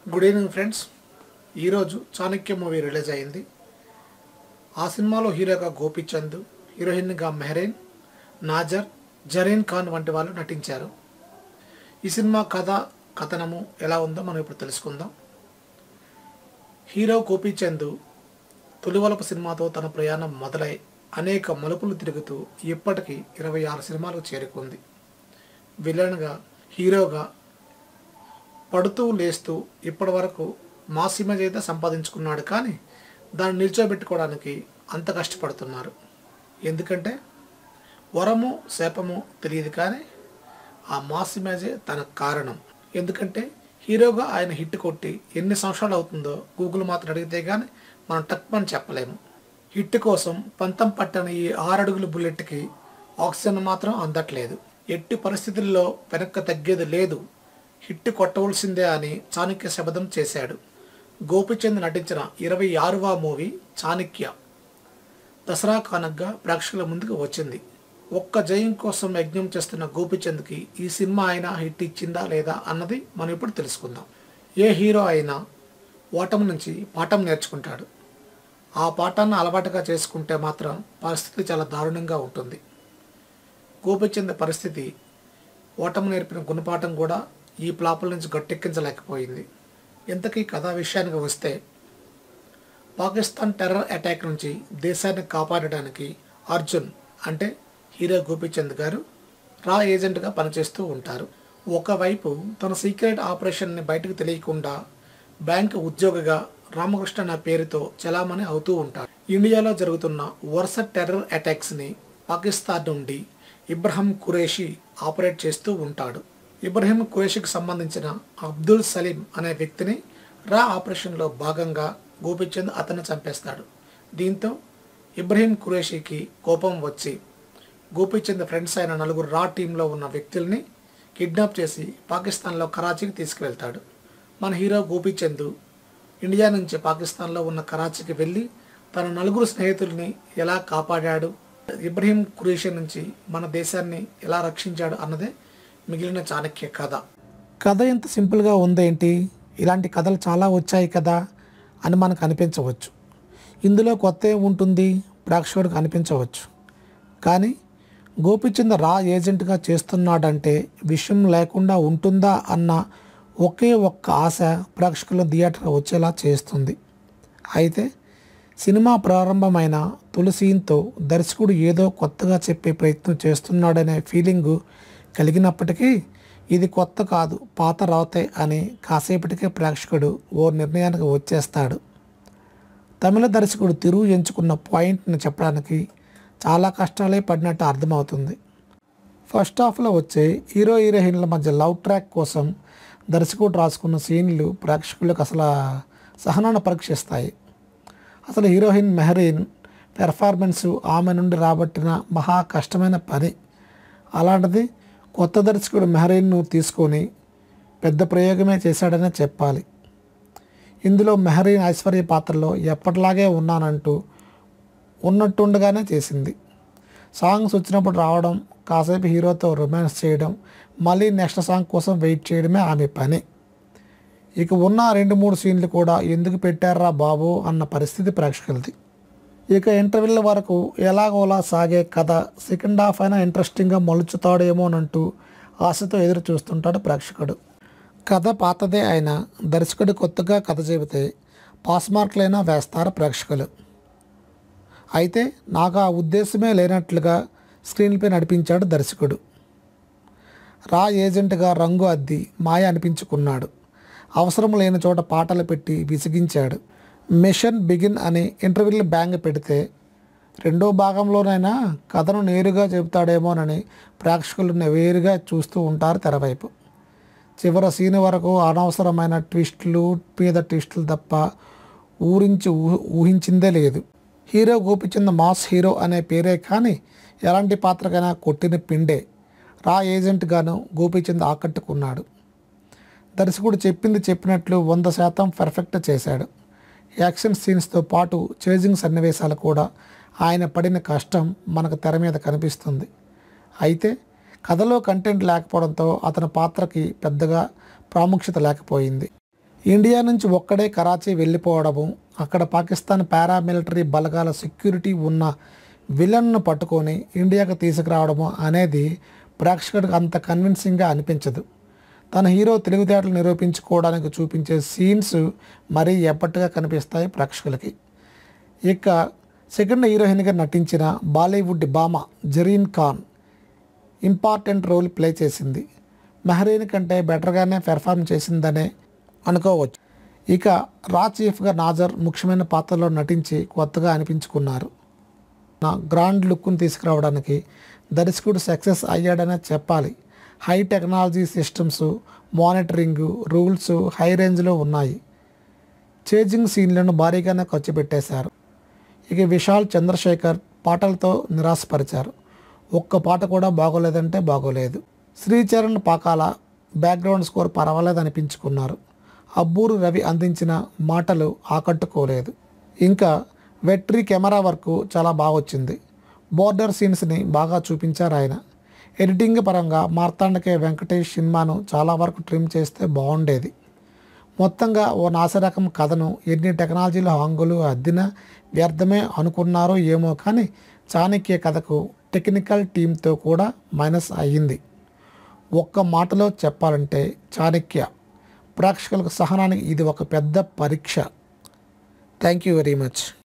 good evening friends ఈరోజు Chanakya movie release అయింది ఆ సినిమాలో హీరోగా గోపిచంద్ హీరోయిన్గా మెహరీన్ నాజర్ జరీన్ ఖాన్ వంటి వాళ్ళు నటించారు ఈ సినిమా కథ కథనము ఎలా ఉందో మనం ఇప్పుడు తెలుసుకుందాం హీరో గోపీచంద్ తొలివలపు సినిమాతో తన ప్రయాణం మొదలై అనేక మలుపులు తిరుగుతూ ఇప్పటికీ ఇరవై ఆరు సినిమాలకు చేరుకుంది విలన్గా హీరోగా పడుతూ లేస్తూ ఇప్పటి వరకు మాస్ ఇమేజ్ అయితే సంపాదించుకున్నాడు కానీ దాన్ని నిల్చోబెట్టుకోవడానికి అంత కష్టపడుతున్నారు ఎందుకంటే వరము శాపము తెలియదు కానీ ఆ మాస్ ఇమేజే తన కారణం ఎందుకంటే హీరోగా ఆయన హిట్ కొట్టి ఎన్ని సంవత్సరాలు అవుతుందో గూగుల్ మాత్రం అడిగితే కానీ మనం టక్మని చెప్పలేము హిట్ కోసం పంతం పట్టని ఈ ఆరడుగుల బుల్లెట్కి ఆక్సిజన్ మాత్రం అందట్లేదు ఎట్టి పరిస్థితుల్లో వెనక్కి తగ్గేది లేదు హిట్ కొట్టవలసిందే అని చాణక్య శపథం చేశాడు గోపిచంద్ నటించిన ఇరవై ఆరవ మూవీ చాణక్య దసరా కానగ్గా ప్రేక్షకుల ముందుకు వచ్చింది ఒక్క జయం కోసం యజ్ఞం చేస్తున్న గోపిచంద్కి ఈ సినిమా అయినా హిట్ ఇచ్చిందా లేదా అన్నది మనం ఇప్పుడు తెలుసుకుందాం ఏ హీరో అయినా ఓటమి నుంచి పాఠం నేర్చుకుంటాడు ఆ పాఠాన్ని అలవాటుగా చేసుకుంటే మాత్రం పరిస్థితి చాలా దారుణంగా ఉంటుంది గోపిచంద్ పరిస్థితి ఓటమి నేర్పిన గుణపాఠం కూడా ఈ ప్లాపుల నుంచి గట్టెక్కించలేకపోయింది ఇంతకీ కథా విషయానికి వస్తే పాకిస్తాన్ టెర్రర్ అటాక్ నుంచి దేశాన్ని కాపాడడానికి అర్జున్ అంటే హీరో గోపీచంద్ గారు రా ఏజెంట్గా పనిచేస్తూ ఉంటారు ఒకవైపు తన సీక్రెట్ ఆపరేషన్ని బయటకు తెలియకుండా బ్యాంకు ఉద్యోగిగా రామకృష్ణ అనే పేరుతో చలామణి అవుతూ ఉంటాడు ఇండియాలో జరుగుతున్న వరుస టెర్రర్ అటాక్స్ని పాకిస్తాన్ నుండి ఇబ్రహం ఖురేషి ఆపరేట్ చేస్తూ ఉంటాడు ఇబ్రహీం ఖురేషికి సంబంధించిన అబ్దుల్ సలీం అనే వ్యక్తిని రా ఆపరేషన్లో భాగంగా గోపిచంద్ అతన్ని చంపేస్తాడు దీంతో ఇబ్రహీం ఖురేషికి కోపం వచ్చి గోపీచంద్ ఫ్రెండ్స్ అయిన నలుగురు రా టీంలో ఉన్న వ్యక్తుల్ని కిడ్నాప్ చేసి పాకిస్తాన్లో కరాచీకి తీసుకువెళ్తాడు మన హీరో గోపీచంద్ ఇండియా నుంచి పాకిస్తాన్లో ఉన్న కరాచీకి వెళ్ళి తన నలుగురు స్నేహితుల్ని ఎలా కాపాడాడు ఇబ్రహీం ఖురేషి నుంచి మన దేశాన్ని ఎలా రక్షించాడు అన్నదే మిగిలిన చాణక్య కథ కథ ఎంత సింపుల్గా ఉందేంటి ఇలాంటి కథలు చాలా వచ్చాయి కదా అని మనకు అనిపించవచ్చు ఇందులో కొత్త ఏం ఉంటుంది ప్రేక్షకుడికి అనిపించవచ్చు కానీ గోపిచంద్ రా ఏజెంట్గా చేస్తున్నాడంటే విషయం లేకుండా ఉంటుందా అన్న ఒకే ఒక్క ఆశ ప్రేక్షకుల థియేటర్ వచ్చేలా చేస్తుంది అయితే సినిమా ప్రారంభమైన తొలి సీన్తో దర్శకుడు ఏదో కొత్తగా చెప్పే ప్రయత్నం చేస్తున్నాడనే ఫీలింగు కలిగినప్పటికీ ఇది కొత్త కాదు పాత రాతే అని కాసేపటికే ప్రేక్షకుడు ఓ నిర్ణయానికి వచ్చేస్తాడు తమిళ దర్శకుడు తిరుగు ఎంచుకున్న పాయింట్ని చెప్పడానికి చాలా కష్టాలే పడినట్టు అర్థమవుతుంది ఫస్ట్ హాఫ్లో వచ్చే హీరో హీరోయిన్ల మధ్య లవ్ ట్రాక్ కోసం దర్శకుడు రాసుకున్న సీన్లు ప్రేక్షకులకు అసలు సహనాన్ని పరీక్షిస్తాయి అసలు హీరోయిన్ మెహరీన్ పెర్ఫార్మెన్స్ ఆమె నుండి రాబట్టిన మహా కష్టమైన పని అలాంటిది కొత్త దర్శకుడు మెహరీన్ను తీసుకొని పెద్ద ప్రయోగమే చేశాడనే చెప్పాలి ఇందులో మెహరీన్ ఐశ్వర్య పాత్రలో ఎప్పటిలాగే ఉన్నానంటూ ఉన్నట్టుండగానే చేసింది సాంగ్స్ వచ్చినప్పుడు రావడం కాసేపు హీరోతో రొమాన్స్ చేయడం మళ్ళీ నెక్స్ట్ సాంగ్ కోసం వెయిట్ చేయడమే ఆమె పని ఇక ఉన్న రెండు మూడు సీన్లు కూడా ఎందుకు పెట్టారా బాబు అన్న పరిస్థితి ప్రేక్షకులది ఇక ఇంటర్వెల్ వరకు ఎలాగోలా సాగే కథ సెకండ్ హాఫ్ అయినా ఇంట్రెస్టింగ్గా మలుచుతాడేమోనంటూ ఆశతో ఎదురు చూస్తుంటాడు ప్రేక్షకుడు కథ పాతదే అయినా దర్శకుడు కొత్తగా కథ చెబితే పాస్ మార్కులైనా వేస్తారు ప్రేక్షకులు అయితే నాకు ఆ ఉద్దేశమే లేనట్లుగా స్క్రీన్పై నడిపించాడు దర్శకుడు రా ఏజెంట్గా రంగు అద్ది మాయ అనిపించుకున్నాడు అవసరం లేని చోట పాటలు పెట్టి విసిగించాడు మిషన్ బిగిన్ అని ఇంటర్వ్యూలు బ్యాంగ్ పెడితే రెండో భాగంలోనైనా కథను నేరుగా చెబుతాడేమోనని ప్రేక్షకులు వేరుగా చూస్తూ ఉంటారు తెరవైపు చివరి సీన్ వరకు అనవసరమైన ట్విస్టులు మీద ట్విస్టులు తప్ప ఊరించి ఊహ- ఊహించిందే లేదు హీరో గోపిచంద్ మాస్ హీరో అనే పేరే కానీ ఎలాంటి పాత్రకైనా కొట్టిన పిండే రా ఏజెంట్గాను గోపిచంద్ ఆకట్టుకున్నాడు దర్శకుడు చెప్పింది చెప్పినట్లు వంద శాతం పర్ఫెక్ట్ చేశాడు యాక్షన్ సీన్స్తో పాటు చేజింగ్ సన్నివేశాలు కూడా ఆయన పడిన కష్టం మనకు తెర మీద కనిపిస్తుంది అయితే కథలో కంటెంట్ లేకపోవడంతో అతని పాత్రకి పెద్దగా ప్రాముఖ్యత లేకపోయింది ఇండియా నుంచి ఒక్కడే కరాచీ వెళ్ళిపోవడము అక్కడ పాకిస్తాన్ పారామిలిటరీ బలగాల సెక్యూరిటీ ఉన్న విలన్ను పట్టుకొని ఇండియాకు తీసుకురావడము అనేది ప్రేక్షకుడికి అంత కన్విన్సింగ్గా అనిపించదు తన హీరో తెలివితేటలు నిరూపించుకోవడానికి చూపించే సీన్స్ మరీ ఎప్పటిగా కనిపిస్తాయి ప్రేక్షకులకి ఇక సెకండ్ హీరోయిన్గా నటించిన బాలీవుడ్ భామ Zareen Khan important role play చేసింది మెహరీన్ కంటే బెటర్గానే పెర్ఫామ్ చేసిందనే అనుకోవచ్చు ఇక రా చీఫ్గా నాజర్ ముఖ్యమైన పాత్రలో నటించి కొత్తగా అనిపించుకున్నారు నా గ్రాండ్ లుక్ను తీసుకురావడానికి దర్శకుడు సక్సెస్ అయ్యాడనే చెప్పాలి high technology systems monitoring rules high రేంజ్లో ఉన్నాయి చేజింగ్ సీన్లను భారీగానే ఖర్చు పెట్టేశారు ఇక విశాల్ చంద్రశేఖర్ పాటలతో నిరాశపరిచారు ఒక్క పాట కూడా బాగోలేదంటే బాగోలేదు శ్రీచరణ్ పాకాల బ్యాక్గ్రౌండ్ స్కోర్ పర్వాలేదు అనిపించుకున్నారు అబ్బూరు రవి అందించిన మాటలు ఆకట్టుకోలేదు ఇంకా వెట్రీ కెమెరా వర్క్ చాలా బాగా వచ్చింది బోర్డర్ సీన్స్ని బాగా చూపించారు ఆయన ఎడిటింగ్ పరంగా మార్తాండకే వెంకటేష్ సినిమాను చాలా వరకు ట్రిమ్ చేస్తే బాగుండేది మొత్తంగా ఓ నాసిరకం కథను ఎన్ని టెక్నాలజీల హంగులు అద్దిన వ్యర్థమే అనుకున్నారో ఏమో కానీ చాణక్య కథకు టెక్నికల్ టీంతో కూడా మైనస్ అయ్యింది ఒక్క మాటలో చెప్పాలంటే చాణక్య ప్రేక్షకులకు సహనానికి ఇది ఒక పెద్ద పరీక్ష థ్యాంక్ యూ వెరీ మచ్